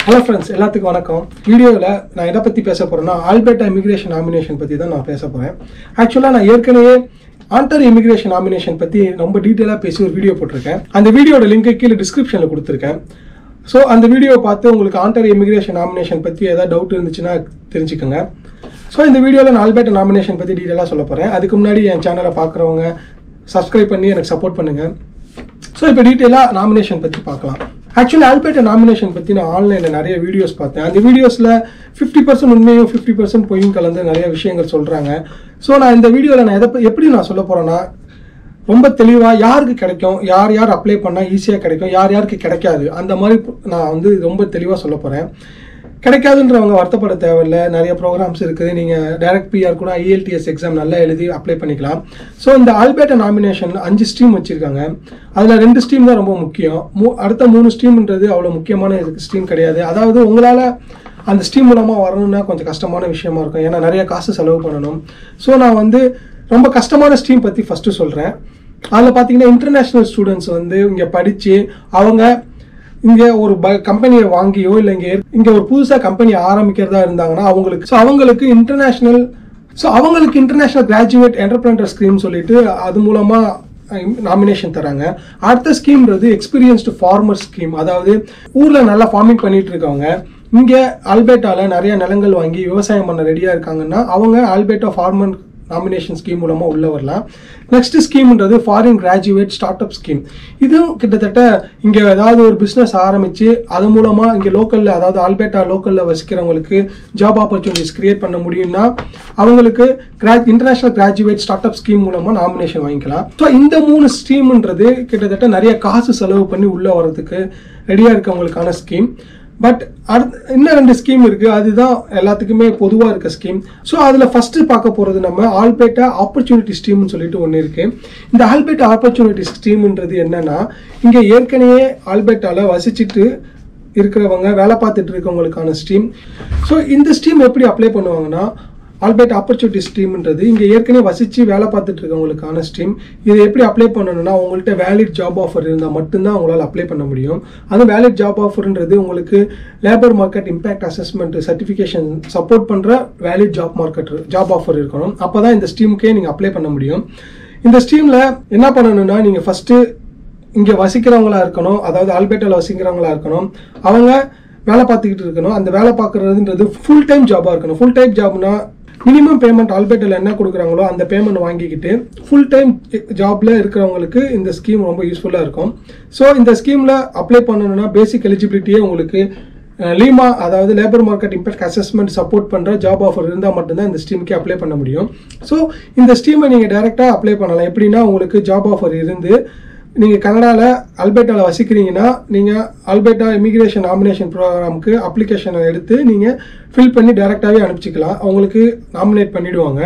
hello friends எல்லாத்துக்கும் வணக்கம் வீடியோவில் நான் எதை பற்றி பேச போகிறேன்னா ஆல்பர்டா இமிகிரேஷன் நாமினேஷன் பற்றி தான் நான் பேச போகிறேன் ஆக்சுவலாக நான் ஏற்கனவே ஆன்டர் இமிகிரேஷன் நாமினேஷன் பற்றி ரொம்ப டீட்டெயிலாக பேசி ஒரு வீடியோ போட்டிருக்கேன் அந்த வீடியோட லிங்க் கீழே டிஸ்கிரிப்ஷனில் கொடுத்துருக்கேன் ஸோ அந்த வீடியோவை பார்த்து உங்களுக்கு ஆன்டர் இமிகிரேஷன் நாமினேஷன் பற்றி ஏதாவது டவுட் இருந்துச்சுன்னா தெரிஞ்சுக்கோங்க ஸோ இந்த வீடியோவில் நான் ஆல்பர்ட் நாமினேஷன் பற்றி டீட்டெயிலாக சொல்ல போகிறேன் அதுக்கு முன்னாடி என் சேனலை பார்க்குறவங்க சப்ஸ்கிரைப் பண்ணி எனக்கு சப்போர்ட் பண்ணுங்கள் ஸோ இப்போ டீட்டெயிலாக நாமினேஷன் பற்றி பார்க்கலாம் ஆக்சுவலி ஆல்பர்ட் நாமினேஷன் பற்றி நான் ஆன்லைனில் நிறைய வீடியோஸ் பார்த்தேன் அந்த வீடியோஸில் ஃபிஃப்டி பர்சன்ட் உண்மையும் ஃபிஃப்டி பர்சன்ட் பொய்யும் கலந்து நிறைய விஷயங்கள் சொல்கிறாங்க ஸோ நான் இந்த வீடியோவில் நான் எதை ப- எப்படி நான் சொல்ல போகிறேன்னா ரொம்ப தெளிவாக யாருக்கு கிடைக்கும் யார் யார் அப்ளை பண்ணால் ஈஸியாக கிடைக்கும் யார் யாருக்கு கிடைக்காது அந்த மாதிரி நான் வந்து ரொம்ப தெளிவாக சொல்ல போகிறேன் கிடைக்காதுன்றவங்க வருத்தப்பட தேவையில்ல நிறைய ப்ரோக்ராம்ஸ் இருக்குது நீங்கள் டைரக்ட் பிஆர் கூட ஐஎல்டிஎஸ் எக்ஸாம் நல்லா எழுதி அப்ளை பண்ணிக்கலாம் ஸோ இந்த ஆல்பேட்டா நாமினேஷன் அஞ்சு ஸ்ட்ரீம் வச்சுருக்காங்க அதில் ரெண்டு ஸ்ட்ரீம் தான் ரொம்ப முக்கியம் மூ அடுத்த மூணு ஸ்ட்ரீம்ன்றது அவ்வளோ முக்கியமான ஸ்ட்ரீம் கிடையாது அதாவது உங்களால் அந்த ஸ்ட்ரீம் மூலமாக வரணும்னா கொஞ்சம் கஷ்டமான விஷயமா இருக்கும் ஏன்னா நிறைய காசு செலவு பண்ணணும் ஸோ நான் வந்து ரொம்ப கஷ்டமான ஸ்ட்ரீம் பற்றி ஃபஸ்ட்டு சொல்கிறேன் அதில் பார்த்தீங்கன்னா இன்டர்நேஷ்னல் ஸ்டூடெண்ட்ஸ் வந்து இங்கே படித்து அவங்க இங்கே ஒரு ப கம்பெனியை வாங்கியோ இல்லை இங்கே இங்கே ஒரு புதுசாக கம்பெனி ஆரம்பிக்கிறதா இருந்தாங்கன்னா அவங்களுக்கு ஸோ அவங்களுக்கு இன்டர்நேஷ்னல் ஸோ அவங்களுக்கு இன்டர்நேஷ்னல் கிராஜுவேட் என்டர்பிரனர் ஸ்கீம் சொல்லிட்டு அது மூலமாக நாமினேஷன் தராங்க அடுத்த ஸ்கீம்ன்றது எக்ஸ்பீரியன்ஸ்டு ஃபார்மர் ஸ்கீம் அதாவது ஊரில் நல்லா ஃபார்மிங் பண்ணிட்டு இருக்கவங்க இங்கே ஆல்பேட்டாவில் நிறைய நிலங்கள் வாங்கி விவசாயம் பண்ண ரெடியாக இருக்காங்கன்னா அவங்க ஆல்பேட்டா ஃபார்மர் நாமினேஷன் ஸ்கீம் மூலமாக உள்ள வரலாம் நெக்ஸ்ட் ஸ்கீம்ன்றது foreign graduate start up scheme இதுவும் கிட்டத்தட்ட இங்கே ஏதாவது ஒரு பிஸ்னஸ் ஆரம்பித்து அது மூலமாக இங்கே லோக்கலில் அதாவது ஆல்பேட்டா லோக்கலில் வசிக்கிறவங்களுக்கு ஜாப் ஆப்பர்ச்சுனிட்டிஸ் கிரியேட் பண்ண முடியும்னா அவங்களுக்கு கிரா international graduate start up scheme மூலமாக நாமினேஷன் வாங்கிக்கலாம் ஸோ இந்த மூணு ஸ்கீம்ன்றது கிட்டத்தட்ட நிறைய காசு செலவு பண்ணி உள்ளே வர்றதுக்கு ரெடியாக இருக்கவங்களுக்கான ஸ்கீம் பட் அடுத்து இன்னும் ரெண்டு ஸ்கீம் இருக்குது அதுதான் எல்லாத்துக்குமே பொதுவாக இருக்க ஸ்கீம் ஸோ அதில் ஃபஸ்ட்டு பார்க்க போகிறது நம்ம ஆல்பேட்டா ஆப்பர்ச்சுனிட்டி ஸ்கீம்னு சொல்லிட்டு ஒன்று இருக்குது இந்த ஆல்பேட்டா ஆப்பர்ச்சுனிட்டி ஸ்கீம்ன்றது என்னன்னா இங்கே ஏற்கனவே ஆல்பேட்டாவில் வசிச்சுட்டு இருக்கிறவங்க வேலை பார்த்துட்டு இருக்கவங்களுக்கான ஸ்ட்ரீம் ஸோ இந்த ஸ்ட்ரீம் எப்படி அப்ளை பண்ணுவாங்கன்னா ஆல்பர்ட் ஆப்பர்ச்சுனிட்டி ஸ்ட்ரீம்ன்றது இங்கே ஏற்கனவே வசித்து வேலை பார்த்துட்டு இருக்கவங்களுக்கான ஸ்ட்ரீம் இதை எப்படி அப்ளை பண்ணணும்னா உங்கள்கிட்ட வேலிட் ஜாப் ஆஃபர் இருந்தால் மட்டும்தான் உங்களால் அப்ளை பண்ண முடியும் அது வேலிட் ஜாப் ஆஃபர்ன்றது உங்களுக்கு labour market impact assessment certification support பண்ணுற valid job market job offer இருக்கணும் அப்போ தான் இந்த ஸ்ட்ரீமுக்கே நீங்கள் அப்ளை பண்ண முடியும் இந்த ஸ்ட்ரீமில் என்ன பண்ணணும்னா நீங்கள் ஃபஸ்ட்டு இங்கே வசிக்கிறவங்களா இருக்கணும் அதாவது ஆல்பேட்டாவில் வசிக்கிறவங்களா இருக்கணும் அவங்க வேலை பார்த்துக்கிட்டு இருக்கணும் அந்த வேலை பார்க்குறதுன்றது ஃபுல் டைம் ஜாபாக இருக்கணும் ஃபுல் டைம் ஜாப்னா மினிமம் பேமெண்ட் ஆல்பேட்டில் என்ன கொடுக்குறாங்களோ அந்த பேமெண்ட் வாங்கிக்கிட்டு ஃபுல் டைம் ஜாப்ல இருக்கிறவங்களுக்கு இந்த ஸ்கீம் ரொம்ப யூஸ்ஃபுல்லாக இருக்கும் ஸோ இந்த ஸ்கீமில் அப்ளை பண்ணணும்னா பேசிக் எலிஜிபிலிட்டியே உங்களுக்கு லீமா அதாவது labour market impact assessment support பண்ணுற ஜாப் ஆஃபர் இருந்தால் மட்டும்தான் இந்த ஸ்கீமுக்கு அப்ளை பண்ண முடியும் ஸோ இந்த ஸ்கீமை நீங்கள் டைரெக்டாக அப்ளை பண்ணலாம் எப்படின்னா உங்களுக்கு ஜாப் ஆஃபர் இருந்து நீங்கள் கனடாவில் அல்பேட்டாவில் வசிக்கிறீங்கன்னா நீங்கள் அல்பேட்டா இமிகிரேஷன் நாமினேஷன் ப்ரோக்ராமுக்கு அப்ளிகேஷனை எடுத்து நீங்கள் ஃபில் பண்ணி டைரெக்டாகவே அனுப்பிச்சிக்கலாம் அவங்களுக்கு நாமினேட் பண்ணிடுவாங்க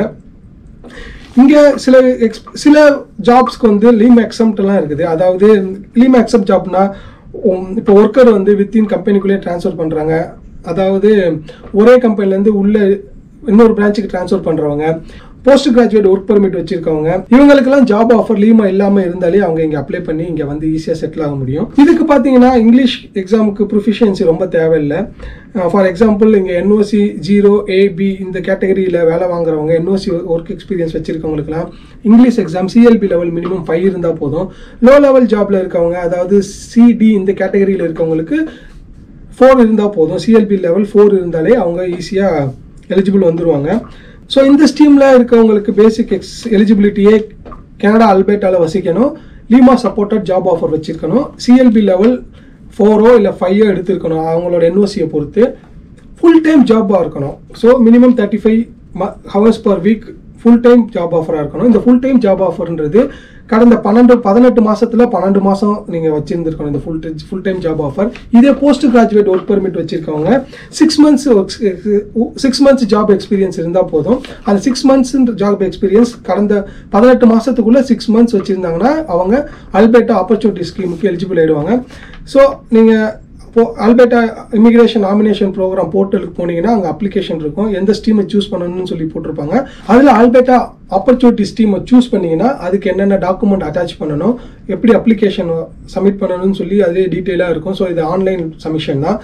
இங்கே சில எக்ஸ் சில ஜாப்ஸ்க்கு வந்து லீம் எக்ஸம்ட்லாம் இருக்குது அதாவது லீம் எக்ஸப்ட் ஜாப்னா இப்போ ஒர்க்கர் வந்து வித்தின் கம்பெனிக்குள்ளேயே ட்ரான்ஸ்ஃபர் பண்ணுறாங்க அதாவது ஒரே கம்பெனிலேருந்து உள்ள இன்னொரு பிரான்ச்சுக்கு ட்ரான்ஸ்ஃபர் பண்ணுறவங்க போஸ்ட் கிராஜுவேட் ஒர்க் பெர்மிட் வச்சிருக்கவங்க இவங்களுக்கெல்லாம் ஜாப் ஆஃபர் லீமா இல்லாமல் இருந்தாலே அவங்க இங்கே அப்ளை பண்ணி இங்கே வந்து ஈஸியாக செட்டில் ஆக முடியும் இதுக்கு பார்த்தீங்கன்னா இங்கிலீஷ் எக்ஸாமுக்கு ப்ரொஃபிஷியன்சி ரொம்ப தேவையில்லை ஃபார் எக்ஸாம்பிள் இங்கே என்ஓசி ஜீரோ ஏபி இந்த கேட்டகரியில் வேலை வாங்குறவங்க என்ஓசி ஒர்க் எக்ஸ்பீரியன்ஸ் வச்சிருக்கவங்களுக்குலாம் English exam CLB level minimum five இருந்தால் போதும் லோ லெவல் ஜாப்ல இருக்கவங்க அதாவது சிடி இந்த கேட்டகரியில் இருக்கவங்களுக்கு ஃபோர் இருந்தால் போதும் சிஎல்பி லெவல் ஃபோர் இருந்தாலே அவங்க ஈஸியாக எலிஜிபிள் வந்துருவாங்க ஸோ இந்த ஸ்கீமில் இருக்கவங்களுக்கு பேசிக் எக்ஸ் எலிஜிபிலிட்டியே கனடா அல்பேட்டாவில் வசிக்கணும் லீமா சப்போர்ட்டட் ஜாப் ஆஃபர் வச்சிருக்கணும் சிஎல்பி லெவல் ஃபோரோ இல்லை ஃபைவோ எடுத்திருக்கணும் அவங்களோட என்ஓசியை பொறுத்து ஃபுல் டைம் ஜாபாக இருக்கணும் so minimum thirty five hours per week full time job ஆஃபராக இருக்கணும் இந்த ஃபுல் டைம் ஜாப் ஆஃபர்ன்றது கடந்த பன்னெண்டு பதினெட்டு மாசத்துல பன்னெண்டு மாசம் நீங்க வச்சிருந்துருக்கணும் இந்த full full time job offer இதே போஸ்ட் கிராஜுவேட் ஒர்க் பெர்மிட் வச்சிருக்கவங்க six months six months job experience இருந்தால் போதும் அந்த சிக்ஸ் மந்த்ஸ் ஜாப் எக்ஸ்பீரியன்ஸ் கடந்த பதினெட்டு மாசத்துக்குள்ள சிக்ஸ் மந்த்ஸ் வச்சிருந்தாங்கன்னா அவங்க அல்பேட்டா ஆப்பர்ச்சுனிட்டி ஸ்கீமுக்கு எலிஜிபிள் ஆயிடுவாங்க ஸோ நீங்க இப்போ ஆல்பேட்டா இமிகிரேஷன் நாமினேஷன் ப்ரோக்ராம் போர்ட்டலுக்கு போனீங்கன்னா அங்கே அப்ளிகேஷன் இருக்கும் எந்த ஸ்டீமை சூஸ் பண்ணணும்னு சொல்லி போட்டிருப்பாங்க அதில் ஆல்பேட்டா ஆப்பர்ச்சுனிட்டி ஸ்டீமை சூஸ் பண்ணீங்கன்னா அதுக்கு என்னென்ன டாக்குமெண்ட் அட்டாச் பண்ணணும் எப்படி அப்ளிகேஷன் சப்மிட் பண்ணணும்னு சொல்லி அதே டீட்டெயிலாக இருக்கும் ஸோ இது ஆன்லைன் சப்மிஷன் தான்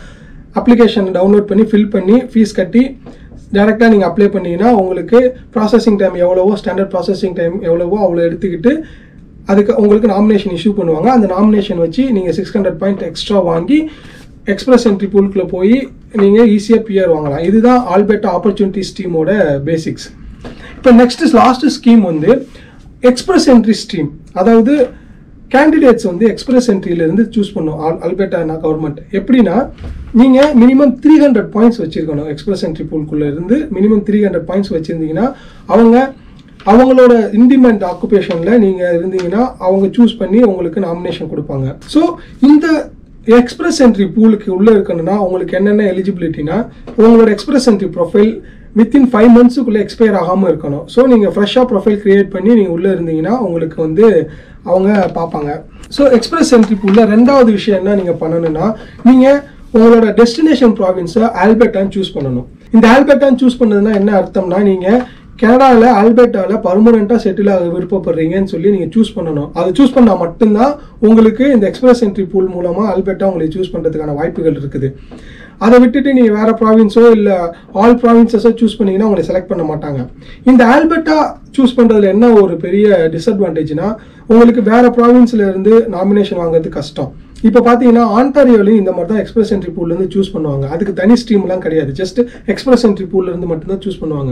அப்ளிகேஷன் டவுன்லோட் பண்ணி ஃபில் பண்ணி ஃபீஸ் கட்டி டேரெக்டாக நீங்கள் அப்ளை பண்ணீங்கன்னா உங்களுக்கு ப்ராசஸிங் டைம் எவ்வளவோ ஸ்டாண்டர்ட் ப்ராசஸிங் டைம் எவ்வளவோ அவ்வளோ எடுத்துக்கிட்டு அதுக்கு உங்களுக்கு நாமினேஷன் இஷ்யூ பண்ணுவாங்க அந்த நாமினேஷன் வச்சு நீங்கள் சிக்ஸ் ஹண்ட்ரட் பாயிண்ட் எக்ஸ்ட்ரா வாங்கி எக்ஸ்பிரஸ் என்ட்ரி பூலுக்குள்ள போய் நீங்கள் ஈஸியாக பிஆர் வாங்கலாம் இதுதான் ஆல்பெட்டா ஆப்பர்ச்சுனிட்டி ஸ்டீமோட பேசிக்ஸ் இப்போ நெக்ஸ்ட் லாஸ்ட் ஸ்கீம் வந்து எக்ஸ்பிரஸ் என்ட்ரி ஸ்ட்ரீம் அதாவது கேண்டிடேட்ஸ் வந்து எக்ஸ்பிரஸ் என்ட்ரியிலேருந்து சூஸ் பண்ணும் ஆல் அல்பெட்டா கவர்மெண்ட் எப்படின்னா நீங்கள் மினிமம் த்ரீ ஹண்ட்ரட் பாயிண்ட்ஸ் வச்சுருக்கணும் எக்ஸ்பிரஸ் என்ட்ரி பூல்குள்ளே இருந்து மினிமம் த்ரீ ஹண்ட்ரட் பாயிண்ட்ஸ் வச்சுருந்தீங்கன்னா அவங்க அவங்களோட இண்டிமெண்ட் ஆக்குபேஷனில் நீங்கள் இருந்தீங்கன்னா அவங்க சூஸ் பண்ணி உங்களுக்கு நாமினேஷன் கொடுப்பாங்க ஸோ இந்த எக்ஸ்பிரஸ் என்ட்ரி பூலுக்கு உள்ளே இருக்கணும்னா உங்களுக்கு என்னென்ன எலிஜிபிலிட்டினா உங்களோட express entry profile within five மந்த்ஸுக்குள்ளே எக்ஸ்பயர் ஆகாமல் இருக்கணும் ஸோ நீங்கள் ஃப்ரெஷ்ஷாக ப்ரொஃபைல் க்ரியேட் பண்ணி நீங்கள் உள்ளே இருந்தீங்கன்னா உங்களுக்கு வந்து அவங்க பார்ப்பாங்க ஸோ எக்ஸ்பிரஸ் என்ட்ரி பூலில் ரெண்டாவது விஷயம் என்ன நீங்கள் பண்ணணும்னா நீங்கள் உங்களோட டெஸ்டினேஷன் ப்ராவின்ஸை ஆல்பர்ட்டான்னு சூஸ் பண்ணணும் இந்த ஆல்பர்ட்டான்னு சூஸ் பண்ணதுன்னா என்ன அர்த்தம்னா நீங்கள் கனடாவில் ஆல்பர்ட்டாவில் பர்மனெண்ட்டாக செட்டில் ஆக விருப்பப்படுறீங்கன்னு சொல்லி நீங்கள் சூஸ் பண்ணணும் அதை சூஸ் பண்ணால் மட்டும்தான் உங்களுக்கு இந்த எக்ஸ்பிரஸ் என்ட்ரி பூல் மூலமாக ஆல்பர்ட்டா உங்களை சூஸ் பண்ணுறதுக்கான வாய்ப்புகள் இருக்குது அதை விட்டுட்டு நீங்கள் வேறு ப்ராவின்ஸோ இல்லை ஆல் ப்ராவின்சஸோ சூஸ் பண்ணீங்கன்னா உங்களை செலக்ட் பண்ண மாட்டாங்க இந்த ஆல்பர்ட்டா சூஸ் பண்ணுறதுல என்ன ஒரு பெரிய டிஸ்அட்வான்டேஜ்னா உங்களுக்கு வேறு ப்ராவின்ஸில் இருந்து நாமினேஷன் வாங்குறது கஷ்டம் இப்போ பார்த்தீங்கன்னா ஆண்டாரியோலையும் இந்த மாதிரி தான் எக்ஸ்பிரஸ் என்ட்ரி பூல்லேருந்து சூஸ் பண்ணுவாங்க அதுக்கு தனி ஸ்ட்ரீம்லாம் கிடையாது ஜஸ்ட் எக்ஸ்பிரஸ் என்ட்ரி பூல்லேருந்து மட்டும்தான் சூஸ் பண்ணுவாங்க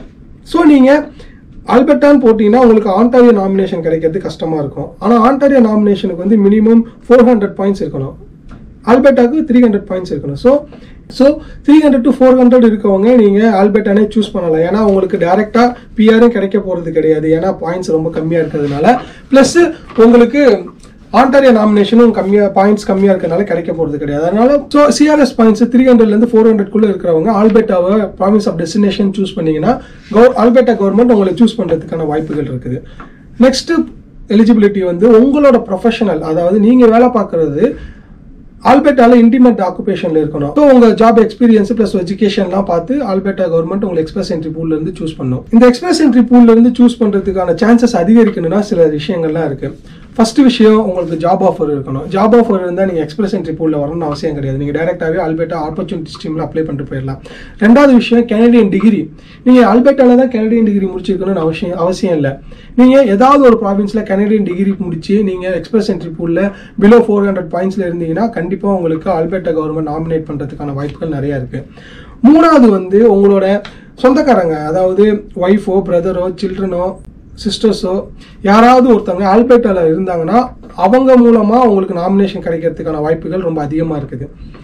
ஸோ நீங்கள் ஆல்பர்ட்டான்னு போட்டிங்கன்னா உங்களுக்கு ஆண்டாரியோ நாமினேஷன் கிடைக்கிறது கஷ்டமாக இருக்கும் ஆனால் ஆண்டாரியோ நாமினேஷனுக்கு வந்து மினிமம் ஃபோர் ஹண்ட்ரட் பாயிண்ட்ஸ் இருக்கணும் ஆல்பர்ட்டாக்கு த்ரீ ஹண்ட்ரட் பாயிண்ட்ஸ் இருக்கணும் so so three hundred to four hundred இருக்கவங்க நீங்கள் ஆல்பர்ட்டானே சூஸ் பண்ணலாம் ஏன்னா உங்களுக்கு டேரெக்டாக பிஆரும் கிடைக்க போகிறது கிடையாது ஏன்னா பாயிண்ட்ஸ் ரொம்ப கம்மியாக இருக்கிறதுனால ப்ளஸ் உங்களுக்கு ஆண்டாரியோ நாமினேஷனும் கம்மியாக பாயிண்ட்ஸ் கம்மியாக இருக்கிறனால கிடைக்க போகிறது கிடையாது அதனால ஸோ சிஆர்எஸ் பாயிண்ட்ஸ் த்ரீ ஹண்ட்ரட்லேருந்து ஃபோர் ஹண்ட்ரட்குள்ளே இருக்கிறவங்க ஆல்பர்ட்டாவை ப்ராமிஸ் ஆஃப் டெஸ்டினேஷன் சூஸ் பண்ணீங்கன்னா கவர் ஆல்பர்ட்டா கவர்மெண்ட் உங்களை சூஸ் பண்ணுறதுக்கான வாய்ப்புகள் இருக்குது நெக்ஸ்ட்டு எலிஜிபிலிட்டி வந்து உங்களோட ப்ரொஃபஷனல் அதாவது நீங்கள் வேலை பார்க்குறது ஆல்பர்ட்டால இன்டிமெண்ட் ஆக்குபேஷன்ல இருக்கணும் ஸோ உங்க ஜாப் எக்ஸ்பீரியன்ஸ் பிளஸ் எஜுகேஷன்லாம் பார்த்து ஆல்பர்ட்டா கவர்மெண்ட் உங்களை எக்ஸ்பிரஸ் என்ட்ரி பூல்ல இருந்து சூஸ் பண்ணும் இந்த எக்ஸ்பிரஸ் என்ட்ரி பூல்ல இருந்து சூஸ் பண்றதுக்கான சான்சஸ் அதிகரிக்கணும்னா சில விஷயங்கள்லாம் இருக்கு ஃபர்ஸ்ட் விஷயம் உங்களுக்கு ஜாப் ஆஃபர் இருக்கணும் ஜாப் ஆஃபர் இருந்தால் நீங்கள் எக்ஸ்பிரஸ் என்ட்ரி பூலில் வரணும்னு அவசியம் கிடையாது நீங்கள் டேரெக்டாகவே ஆல்பர்ட்டா ஆப்பர்ச்சுனிட்டி ஸ்ட்ரீமில் அப்ளை பண்ணிட்டு போயிடலாம் ரெண்டாவது விஷயம் கனடியன் டிகிரி நீங்கள் ஆல்பர்ட்டாவில் தான் கனடியன் டிகிரி முடிச்சிருக்கணும்னு அவசியம் அவசியம் இல்லை நீங்கள் ஏதாவது ஒரு ப்ராவின்ஸில் கனடியன் டிகிரி முடிச்சு நீங்கள் எக்ஸ்பிரஸ் என்ட்ரி பூலில் பிலோ ஃபோர் ஹண்ட்ரட் பாயிண்ட்ஸில் இருந்தீங்கன்னா கண்டிப்பாக உங்களுக்கு ஆல்பர்ட்டா கவர்மெண்ட் நாமினேட் பண்ணுறதுக்கான வாய்ப்புகள் நிறையா இருக்குது மூணாவது வந்து உங்களோட சொந்தக்காரங்க அதாவது ஒய்ஃபோ பிரதரோ சில்ட்ரனோ சிஸ்டர்ஸோ யாராவது ஒருத்தவங்க ஆல்பர்ட்டாவில் இருந்தாங்கன்னா அவங்க மூலமாக உங்களுக்கு நாமினேஷன் கிடைக்கிறதுக்கான வாய்ப்புகள் ரொம்ப அதிகமாக இருக்குது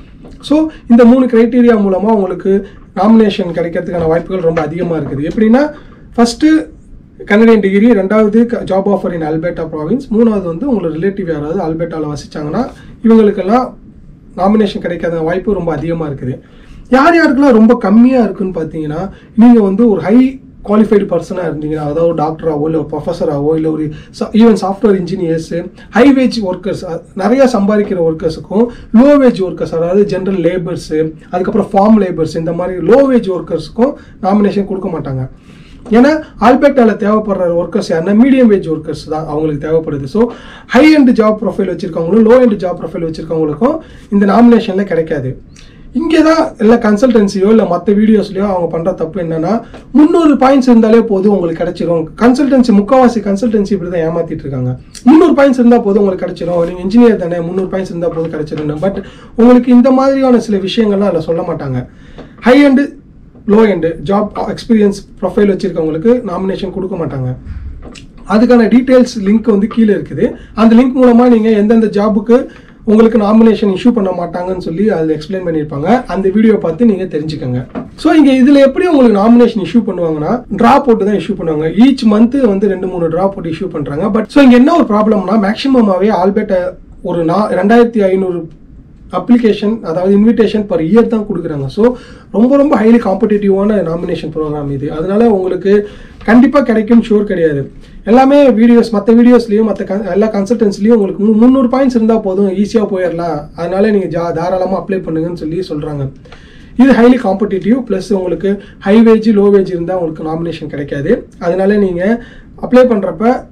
ஸோ இந்த மூணு க்ரைட்டீரியா மூலமாக உங்களுக்கு நாமினேஷன் கிடைக்கிறதுக்கான வாய்ப்புகள் ரொம்ப அதிகமாக இருக்குது எப்படின்னா ஃபஸ்ட்டு கனடியன் டிகிரி ரெண்டாவது job offer in Alberta province மூணாவது வந்து உங்களோட ரிலேட்டிவ் யாராவது அல்பர்ட்டாவில் வசிச்சாங்கன்னா இவங்களுக்கெல்லாம் நாமினேஷன் கிடைக்காத வாய்ப்பு ரொம்ப அதிகமாக இருக்குது யார் யாருக்கெல்லாம் ரொம்ப கம்மியாக இருக்குன்னு பார்த்தீங்கன்னா நீங்கள் வந்து ஒரு ஹை குவாலிஃபைடு பர்சனாக இருந்தீங்கன்னா அதாவது ஒரு டாக்டராகவோ இல்லை ஒரு ப்ரொஃபஸராகவோ இல்லை ஒரு ஈவன் சாஃப்ட்வேர் இன்ஜினியர்ஸு ஹை வேஜ் ஒர்க்கர்ஸ் நிறைய சம்பாதிக்கிற ஒர்க்கர்ஸுக்கும் லோ வேஜ் ஒர்க்கர்ஸ் அதாவது ஜென்ரல் லேபர்ஸு அதுக்கப்புறம் ஃபார்ம் லேபர்ஸ் இந்த மாதிரி லோ வேஜ் ஒர்க்கர்ஸுக்கும் நாமினேஷன் கொடுக்க மாட்டாங்க ஏன்னா ஆல்பர்ட்டாவில் தேவைப்படுற ஒர்க்கர்ஸ் யாருன்னா மீடியம் வேஜ் ஒர்க்கர்ஸ் தான் அவங்களுக்கு தேவைப்படுது so high end job profile வச்சிருக்கவங்களும் லோ எண்ட் ஜாப் ப்ரொஃபைல் வச்சிருக்கவங்களுக்கும் இந்த நாமினேஷனில் கிடைக்காது இங்கே தான் இல்லை கன்சல்டன்சியோ இல்லை மற்ற வீடியோஸ்லையோ அவங்க பண்ணுற தப்பு என்னன்னா முந்நூறு பாயிண்ட்ஸ் இருந்தாலே போதும் உங்களுக்கு கிடைச்சிரும் கன்சல்டன்சி முக்கால்வாசி கன்சல்டன்சி இப்படி தான் ஏமாத்திட்டு இருக்காங்க முந்நூறு பாயிண்ட்ஸ் இருந்தால் போதும் உங்களுக்கு கிடைச்சிரும் நீங்கள் இன்ஜினியர் தானே முந்நூறு பாயிண்ட்ஸ் இருந்தால் போதும் கிடைச்சிரும் பட் உங்களுக்கு இந்த மாதிரியான சில விஷயங்கள்லாம் அதில் சொல்ல மாட்டாங்க high end low end job experience profile வச்சிருக்கவங்களுக்கு நாமினேஷன் கொடுக்க மாட்டாங்க அதுக்கான டீட்டெயில்ஸ் லிங்க் வந்து கீழே இருக்குது அந்த லிங்க் மூலமாக நீங்கள் எந்தெந்த ஜாபுக்கு உங்களுக்கு நாமினேஷன் இஷ்யூ பண்ண மாட்டாங்கன்னு சொல்லி அதில் எக்ஸ்பிளைன் பண்ணியிருப்பாங்க அந்த வீடியோ பார்த்து நீங்கள் தெரிஞ்சுக்கோங்க ஸோ இங்கே இதில் எப்படி உங்களுக்கு நாமினேஷன் இஷ்யூ பண்ணுவாங்கன்னா ட்ரா போட்டு தான் இஷ்யூ பண்ணுவாங்க ஈச் மந்த் வந்து ரெண்டு மூணு ட்ரா போட்டு இஷ்யூ பண்ணுறாங்க பட் ஸோ இங்கே என்ன ஒரு ப்ராப்ளம்னா மேக்ஸிமமாகவே ஆல்பர்ட்டை ஒரு நா ரெண்டாயிரத்தி ஐநூறு அப்ளிகேஷன் அதாவது இன்விடேஷன் பர் இயர் தான் கொடுக்குறாங்க ஸோ ரொம்ப ரொம்ப ஹைலி காம்படிட்டிவான நாமினேஷன் ப்ரோக்ராம் இது அதனால உங்களுக்கு கண்டிப்பாக கிடைக்கும் ஷூர் கிடையாது எல்லாமே வீடியோஸ் மற்ற வீடியோஸ்லையும் மற்ற எல்லா கன்சல்டன்ஸ்லையும் உங்களுக்கு மு- முந்நூறு பாயிண்ட்ஸ் இருந்தால் போதும் ஈஸியாக போயிடலாம் அதனால நீங்கள் ஜா தாராளமாக அப்ளை பண்ணுங்கன்னு சொல்லி சொல்கிறாங்க இது ஹைலி காம்படிட்டிவ் ப்ளஸ் உங்களுக்கு ஹை வேஜ் லோ வேஜ் இருந்தால் உங்களுக்கு நாமினேஷன் கிடைக்காது அதனால நீங்கள் அப்ளை பண்ணுறப்ப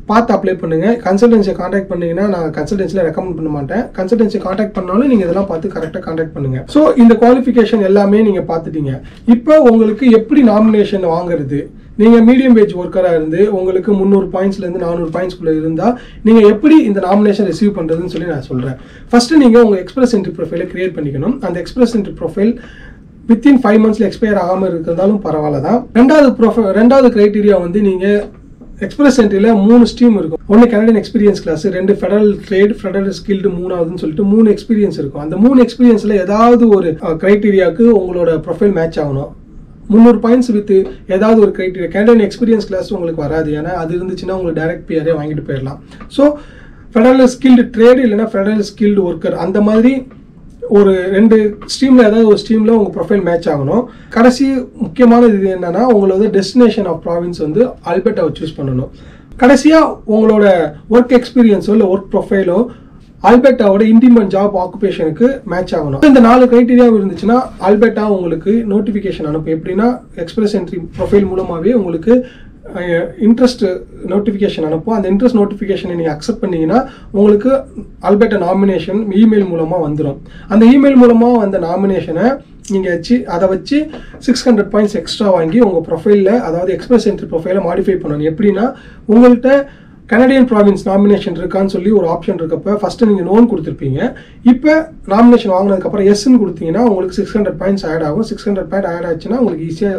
பார்த்து அப்ளை பண்ணுங்க கன்சல்டன்சியை காண்டாக்ட் பண்ணீங்கன்னா நான் கன்சல்டன்சியில் ரெக்கமெண்ட் பண்ண மாட்டேன் கன்சல்டன்சி காண்டாக்ட் பண்ணாலும் நீங்கள் இதெல்லாம் பார்த்து கரெக்டாக காண்டாக்ட் பண்ணுங்க ஸோ இந்த குவாலிஃபிகேஷன் எல்லாமே நீங்கள் பார்த்துட்டீங்க இப்போ உங்களுக்கு எப்படி நாமினேஷன் வாங்குறது நீங்கள் மீடியம் வேஜ் ஒர்க்கராக இருந்து உங்களுக்கு முந்நூறு பாயிண்ட்ஸ்லேருந்து நானூறு பாயிண்ட்ஸ்குள்ளே இருந்தால் நீங்கள் எப்படி இந்த நாமினேஷன் ரிசீவ் பண்ணுறதுன்னு சொல்லி நான் சொல்கிறேன் ஃபஸ்ட்டு நீங்கள் உங்கள் எக்ஸ்பிரஸ் என்ட்ரி ப்ரொஃபைலை கிரியேட் பண்ணிக்கணும் அந்த express entry profile within five மந்த்ஸில் எக்ஸ்பயர் ஆகாமல் இருக்கிறதாலும் பரவாயில்ல தான் ரெண்டாவது ப்ரொஃபை ரெண்டாவது க்ரைட்டீரியா வந்து நீங்கள் எக்ஸ்பிரஸ் என்ட்ரியில் மூணு ஸ்ட்ரீம் இருக்கும் ஒன்று கனடியன் எக்ஸ்பீரியன்ஸ் கிளாஸ் ரெண்டு ஃபெடரல் ட்ரேட் ஃபெடரல் ஸ்கில்டு மூணாவதுன்னு சொல்லிட்டு மூணு எக்ஸ்பீரியன்ஸ் இருக்கும் அந்த மூணு எக்ஸ்பீரியன்ஸில் ஏதாவது ஒரு க்ரைட்டீரியாவுக்கு உங்களோட ப்ரொஃபைல் மேட்ச் ஆகணும் முந்நூறு பாயிண்ட்ஸ் வித் ஏதாவது ஒரு க்ரைட்டீரியா கேண்டியன் எக்ஸ்பீரியன்ஸ் கிளாஸ் உங்களுக்கு வராது ஏன்னா அது இருந்துச்சுன்னா உங்களுக்கு டைரக்ட் பிஆரே வாங்கிட்டு போயிடலாம் ஸோ ஃபெடரல் ஸ்கில்டு ட்ரேடு இல்லைன்னா ஃபெடரல் ஸ்கில்டு ஒர்க்கர் அந்த மாதிரி ஒரு ரெண்டு ஸ்ட்ரீமில் ஏதாவது ஒரு ஸ்ட்ரீமில் உங்கள் ப்ரொஃபைல் மேட்ச் ஆகணும் கடைசி முக்கியமான இது என்னன்னா உங்களோட டெஸ்டினேஷன் ஆஃப் ப்ராவின்ஸ் வந்து அல்பர்ட்டாவை சூஸ் பண்ணணும் கடைசியாக உங்களோட ஒர்க் எக்ஸ்பீரியன்ஸோ இல்லை ஒர்க் ப்ரொஃபைலோ அல்பர்ட்டாவோட இண்டிமெண்ட் ஜாப் ஆக்குபேஷனுக்கு மேட்ச் ஆகணும் இந்த நாலு கிரைட்டீரியா இருந்துச்சுன்னா அல்பர்ட்டா உங்களுக்கு நோட்டிஃபிகேஷன் அனுப்பும் எப்படின்னா எக்ஸ்பிரஸ் என்ட்ரி ப்ரொஃபைல் மூலமாகவே உங்களுக்கு இன்ட்ரெஸ்ட் நோட்டிஃபிகேஷன் அனுப்பும் அந்த இன்ட்ரெஸ்ட் நோட்டிஃபிகேஷனை நீங்கள் அக்செப்ட் பண்ணீங்கன்னா உங்களுக்கு அல்பர்ட்டா நாமினேஷன் இமெயில் மூலமாக வந்துடும் அந்த இமெயில் மூலமாக வந்த நாமினேஷனை நீங்கள் வச்சு அதை வச்சு சிக்ஸ் ஹண்ட்ரட் பாயிண்ட்ஸ் எக்ஸ்ட்ரா வாங்கி உங்கள் ப்ரொஃபைலில் அதாவது எக்ஸ்பிரஸ் என்ட்ரி ப்ரொஃபைலை மாடிஃபை பண்ணணும் எப்படின்னா உங்கள்கிட்ட கனடியன் ப்ராவின்ஸ் நாமினேஷன் இருக்கான்னு சொல்லி ஒரு ஆப்ஷன் இருக்கப்ப ஃபஸ்ட்டு நீங்கள் நோன் கொடுத்துருப்பீங்க இப்போ நாமினேஷன் வாங்கினதுக்கப்புறம் எஸ்ன்னு கொடுத்தீங்கன்னா உங்களுக்கு சிக்ஸ் ஹண்ட்ரட் பாயிண்ட்ஸ் ஆட் ஆகும் சிக்ஸ் ஹண்ட்ரட் பாயிண்ட் ஆட் ஆச்சுன்னா உங்களுக்கு ஈஸியாக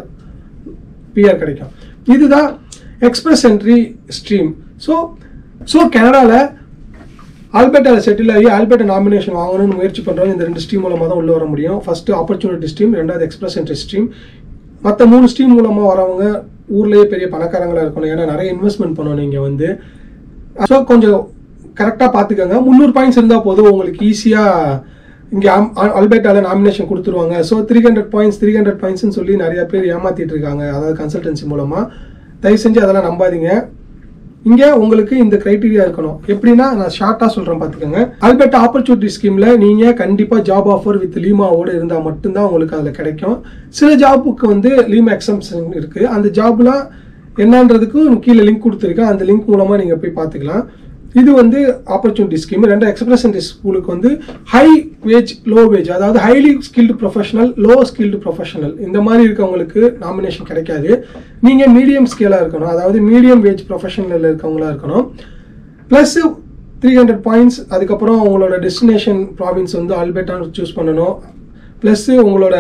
பிஆர் கிடைக்கும் இதுதான் express entry stream so so கனடாவில் ஆல்பர்ட்டாவில் செட்டில் ஆகி ஆல்பர்ட்டா நாமினேஷன் வாங்கணும்னு முயற்சி பண்ணுறவங்க இந்த ரெண்டு ஸ்ட்ரீம் மூலமாக தான் உள்ளே வர முடியும் ஃபஸ்ட்டு ஆப்பர்ச்சுனிட்டி ஸ்ட்ரீம் ரெண்டாவது எக்ஸ்பிரஸ் என்ட்ரி ஸ்ட்ரீம் மற்ற மூணு ஸ்ட்ரீம் மூலமாக வரவங்க ஊர்லேயே பெரிய பணக்காரங்களாக இருக்கணும் ஏன்னா நிறைய இன்வெஸ்ட்மெண்ட் பண்ணணும் நீங்கள் வந்து ஸோ கொஞ்சம் கரெக்டாக பார்த்துக்கோங்க முந்நூறு பாயிண்ட்ஸ் இருந்தால் போதும் உங்களுக்கு ஈஸியாக இங்கே அல்பர்ட்டாவில் நாமினேஷன் கொடுத்துருவாங்க so three hundred points three hundred பாயிண்ட்ஸ்னு சொல்லி நிறைய பேர் ஏமாத்திட்டு இருக்காங்க அதாவது கன்சல்டன்சி மூலமாக தயவு செஞ்சு அதெல்லாம் நம்பாதீங்க இங்கே உங்களுக்கு இந்த கிரைட்டீரியா இருக்கணும் எப்படின்னா நான் ஷார்ட்டாக சொல்கிறேன் பார்த்துக்கோங்க அல்பர்ட் ஆப்பர்ச்சுனிட்டி ஸ்கீமில் நீங்கள் கண்டிப்பாக ஜாப் ஆஃபர் வித் லீமாவோடு இருந்தால் மட்டும்தான் உங்களுக்கு அதில் கிடைக்கும் சில ஜாப்புக்கு வந்து லீமா எக்ஸம்ஷன் இருக்குது அந்த ஜாப்லாம் என்னன்றதுக்கும் கீழே லிங்க் கொடுத்துருக்கேன் அந்த லிங்க் மூலமாக நீங்கள் போய் பார்த்துக்கலாம் இது வந்து ஆப்பர்ச்சுனிட்டி ஸ்கீம் ரெண்டு எக்ஸ்பிரஸ் ஸ்கூலுக்கு வந்து ஹை வேஜ் லோ வேஜ் அதாவது highly skilled professional low skilled professional இந்த மாதிரி இருக்கவங்களுக்கு நாமினேஷன் கிடைக்காது நீங்கள் மீடியம் ஸ்கேலாக இருக்கணும் அதாவது மீடியம் வேஜ் ப்ரொஃபஷனலில் இருக்கவங்களா இருக்கணும் ப்ளஸ் த்ரீ ஹண்ட்ரட் பாயிண்ட்ஸ் அதுக்கப்புறம் உங்களோட டெஸ்டினேஷன் ப்ராவின்ஸ் வந்து ஆல்பர்ட்டான்னு சூஸ் பண்ணணும் ப்ளஸ் உங்களோட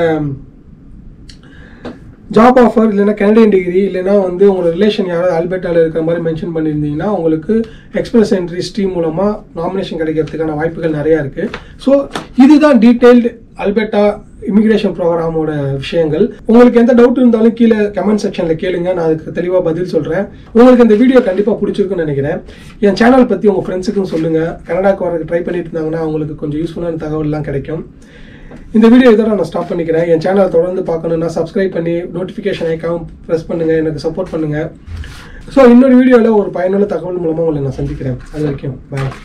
ஜாப் ஆஃபர் இல்லைன்னா கனடியன் டிகிரி இல்லைன்னா வந்து உங்களோட ரிலேஷன் யாராவது ஆல்பர்ட்டாவில் இருக்கிற மாதிரி மென்ஷன் பண்ணியிருந்தீங்கன்னா உங்களுக்கு எக்ஸ்பிரஸ் என்ட்ரி ஸ்ட்ரீம் மூலமாக நாமினேஷன் கிடைக்கிறதுக்கான வாய்ப்புகள் நிறையா இருக்குது ஸோ இதுதான் டீட்டெயில்டு அல்பர்ட்டா இமிகிரேஷன் ப்ரோக்ராமோட விஷயங்கள் உங்களுக்கு எந்த டவுட் இருந்தாலும் கீழே கமெண்ட் செக்ஷனில் கேளுங்க நான் அதுக்கு தெளிவாக பதில் சொல்கிறேன் உங்களுக்கு இந்த வீடியோ கண்டிப்பாக பிடிச்சிருக்குன்னு நினைக்கிறேன் என் சேனல் பற்றி உங்கள் ஃப்ரெண்ட்ஸுக்கும் சொல்லுங்கள் கனடாக்கு வரக்கு ட்ரை பண்ணிட்டு இருந்தாங்கன்னா அவங்களுக்கு கொஞ்சம் யூஸ்ஃபுல்லான தகவல்லாம் கிடைக்கும் இந்த வீடியோ இதோட நான் ஸ்டாப் பண்ணிக்கிறேன் என் சேனலை தொடர்ந்து பார்க்கணுன்னா சப்ஸ்கிரைப் பண்ணி நோட்டிஃபிகேஷன் ஐக்காவும் ப்ரெஸ் பண்ணுங்கள் எனக்கு சப்போர்ட் பண்ணுங்கள் ஸோ இன்னொரு வீடியோவில் ஒரு பயனுள்ள தகவல் மூலமாக உங்களை நான் சந்திக்கிறேன் அது வரைக்கும் பாய்